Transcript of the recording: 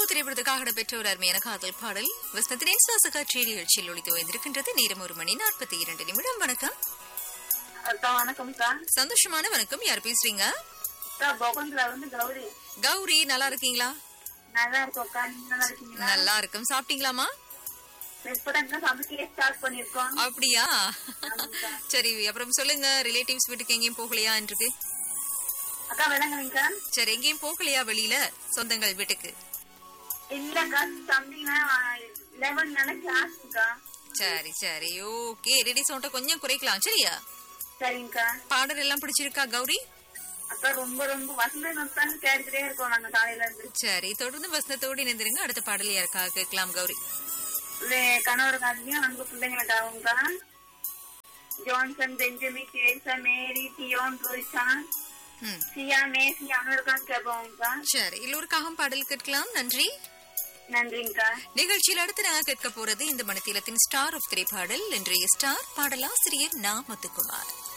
திரைப்படத்துக்காக இடம்பெற்ற ஒரு அருமையான காதல் பாடல் வசனத்தின் சுவாசகாட்சி நிகழ்ச்சியில் ஒளித்து வைத்திருக்கின்றது நேரம் ஒரு மணி நாற்பத்தி இரண்டு நிமிடம் வணக்கம் அக்கா வணக்கம்க்கா சந்தோஷமான வணக்கம் யார் பேசுறீங்க அக்கா பகவந்த்ல வந்து கௌரி கௌரி நல்லா இருக்கீங்களா நல்லா இருக்கோம்க்கா நீங்க நல்லா இருக்கீங்களா நல்லா இருக்கும் சாப்பிட்டீங்களாமா இப்பதான்க்கா சமைக்க ஸ்டார்ட் பண்ணிருக்கோம் அப்படியா ஆமாக்கா. சரி அப்புறம் சொல்லுங்க ரிலேட்டிவ்ஸ் வீட்டுக்கு எங்கேயும் போகலையா இருக்கு அக்கா விளங்குறீங்கக்கா சரி எங்கேயும் போகலையா வெளியில சொந்தங்கள் வீட்டுக்கு இல்லக்கா தம்பிங்க லெவன் நாளைக்கு கிளாஸ்க்கா சரி சரி ஓகே ரெடி சவுண்ட கொஞ்சம் குறைக்கலாம் சரியா சரிங்கக்கா பாடல் எல்லாம் பிடிச்சிருக்கா கௌரி அக்கா ரொம்ப ரொம்ப வசந்த நொத்தாங்க கேட்டுக்கிட்டே இருக்கோம் நாங்க காலையில இருந்து சரி தொடர்ந்து வசனத்தோடு இணைந்திருங்க அடுத்த பாடல் யாருக்காக கேட்கலாம் கௌரி வே- கணவருக்காகவும் அன்பு பிள்ளைங்களுக்காகவும்க்கா ஜான்சன் பெஞ்சமின் கேசா மேரி டியோன் ரோஷான் ம் சியா மேசி அவங்களுக்காக கேட்போம்க்கா சரி எல்லோருக்காகவும் பாடல் கேட்கலாம் நன்றி நன்றிங்கக்கா நிகழ்ச்சியில் அடுத்து நாங்க கேட்க போறது இந்த மணித்தீலத்தின் ஸ்டார் ஆஃப் திரைப்பாடல் இன்றைய ஸ்டார் பாடலாசிரியர் நா முத்துக்குமார்